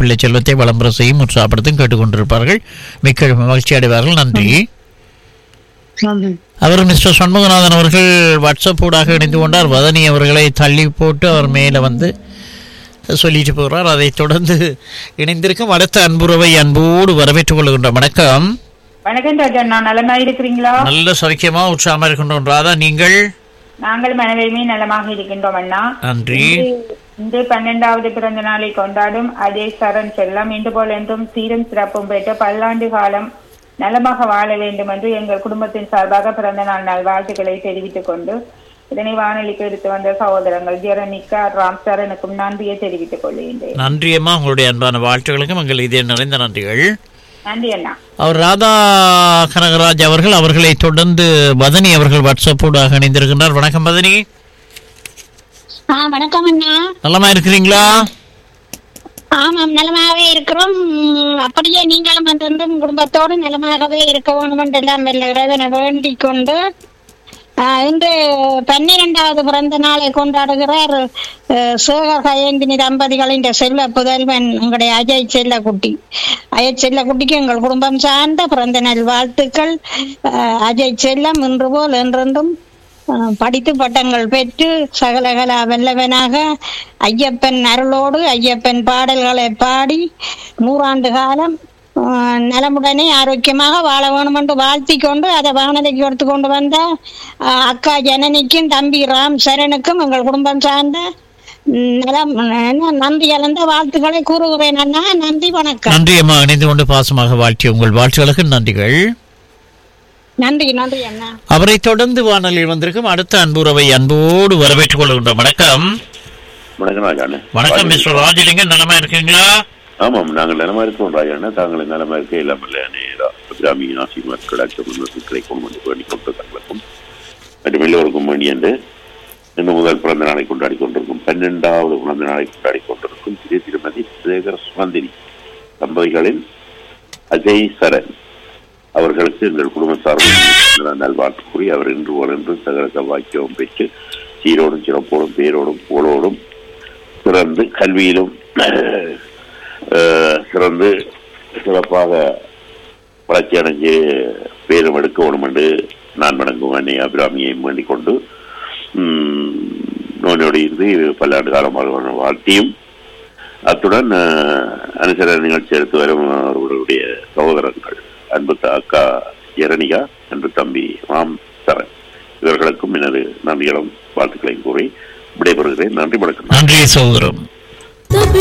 பிள்ளை செல்வத்தை வளம்பர செய்யும் உற்சாகப்படுத்தும் கேட்டுக்கொண்டிருப்பார்கள் மிக்க மகிழ்ச்சி அடைவார்கள் நன்றி நன்றி அவர் மிஸ்டர் சண்முகநாதன் அவர்கள் வாட்ஸ்அப் ஊடாக இணைந்து கொண்டார் வதனி அவர்களை தள்ளி போட்டு அவர் மேலே வந்து சொல்லிட்டு போகிறார் அதைத் தொடர்ந்து இணைந்திருக்கும் அடுத்த அன்புறவை அன்போடு வரவேற்றுக் கொள்கின்றோம் வணக்கம் வணக்கம் ராஜா நான் நலமா இருக்கிறீங்களா நல்ல சௌக்கியமா உற்சாகமா இருக்கின்றோம் ராதா நீங்கள் நாங்கள் மனதையுமே நலமாக இருக்கின்றோம் அண்ணா நன்றி இன்று- இன்று பன்னெண்டாவது பிறந்த நாளை கொண்டாடும் அஜய் சரண் செல்லம் இன்று போல் என்றும் சீரும் சிறப்பும் பெற்று பல்லாண்டு காலம் நலமாக வாழ வேண்டும் என்று எங்கள் குடும்பத்தின் சார்பாக பிறந்த நாள் நல்வாழ்த்துக்களை தெரிவித்துக் கொண்டு இதனை வானொலிக்கு எடுத்து வந்த சகோதரங்கள் ஜெரனிகா ராம் சரணுக்கும் நன்றியை தெரிவித்துக் கொள்கின்றேன் நன்றி அம்மா உங்களுடைய அன்பான வாழ்த்துக்களுக்கும் எங்கள் இதே நிறைந்த நன்றிகள் நன்றி அண்ணா அவர் ராதா கனகராஜ் அவர்கள் அவர்களை தொடர்ந்து வதனி அவர்கள் வாட்ஸ்அப் ஊடாக இணைந்திருக்கின்றார் வணக்கம் வதனி ஆ வணக்கம் அண்ணா நலமா இருக்கிறீங்களா ஆமாம் நலமாகவே இருக்கிறோம் உம், அப்படியே நீங்களும் வந்து குடும்பத்தோடு நலமாகவே இருக்க வேண்டும் என்றெல்லாம் வெல்ல இறைவனை வேண்டிக் கொண்டு ஆ, இன்று பன்னிரெண்டாவது பிறந்த நாளை கொண்டாடுகிறார் அஹ், சேகர் கயந்தினி தம்பதிகளின் செல்ல புதல்வன் உங்களுடைய அஜய் செல்லக்குட்டி அஜய் செல்லக்குட்டிக்கு எங்கள் குடும்பம் சார்ந்த பிறந்த நாள் வாழ்த்துக்கள் அஹ், அஜய் செல்லம் இன்று போல் என்றென்றும் அஹ், படித்து பட்டங்கள் பெற்று சகலகலா வெல்லவனாக ஐயப்பன் அருளோடு ஐயப்பன் பாடல்களை பாடி நூறாண்டு காலம் அஹ், நலமுடனே ஆரோக்கியமாக வாழ வேணும் என்று வாழ்த்திக் கொண்டு அதை வானதிக்கு எடுத்து கொண்டு வந்த அஹ், அக்கா ஜனனிக்கும் தம்பி ராம் சரணுக்கும் எங்கள் குடும்பம் சார்ந்த உம், நலம் என்ன, நன்றி கலந்த வாழ்த்துக்களை கூறுகிறேன் அண்ணா நன்றி வணக்கம் நன்றி அம்மா இணைந்து கொண்டு பாசமாக வாழ்த்திய உங்கள் வாழ்த்துக்களுக்கு நன்றிகள் நன்றி நன்றி அண்ணா அவரை தொடர்ந்து வானொலியில் வந்திருக்கும் அடுத்த அன்புறவை அன்போடு வரவேற்றுக் கொள்கின்றோம் வணக்கம் வணக்கம் ராஜாண்ணே வணக்கம் மிஸ்டர் ராஜலிங்கம் நலமா இருக்கீங்களா ஆமாம் நாங்கள் நலமா இருக்கோம் ராஜாண்ணே தாங்கள் நலமா இருக்க எல்லாம் இல்லையா கிராமிய ஆசி மக்களாட்சி முன்னோர்களை கொண்டு வந்து வேண்டிக் கொண்டு தங்களுக்கும் மற்றும் எல்லோருக்கும் வேண்டி என்று இன்று முதல் பிறந்த நாளை கொண்டாடி கொண்டிருக்கும் பன்னெண்டாவது பிறந்த நாளை கொண்டாடி கொண்டிருக்கும் திரு திருமதி சேகர் சுமந்திரி தம்பதிகளின் அஜய் சரண் அவர்களுக்கு எங்கள் குடும்ப சார்பில் நல்வாழ்த்து கூறி அவர் இன்று ஒன்று சகல வாக்கியமும் பெற்று சீரோடும் சிறப்போடும் பேரோடும் புகழோடும் சிறந்து கல்வியிலும் அஹ், சிறந்து சிறப்பாக வளர்ச்சி அடைஞ்சு பேரும் எடுக்க வேணும் என்று நான் வணங்கும் அன்னை அபிராமியை வேண்டிக் கொண்டு உம், நோயோடு இருந்து பல்லாண்டு காலமாக வாழ்த்தியும் அத்துடன் அஹ், அனுசர நிகழ்ச்சி எடுத்து வரும் அவர்களுடைய சகோதரர்கள் அன்பு த- அக்கா ஜெரணிகா அன்பு தம்பி மாம் சரண் இவர்களுக்கும் எனது நன்றிகளும் வாழ்த்துக்களையும் கூறி விடைபெறுகிறேன் நன்றி வணக்கம் நன்றி சகோதரம்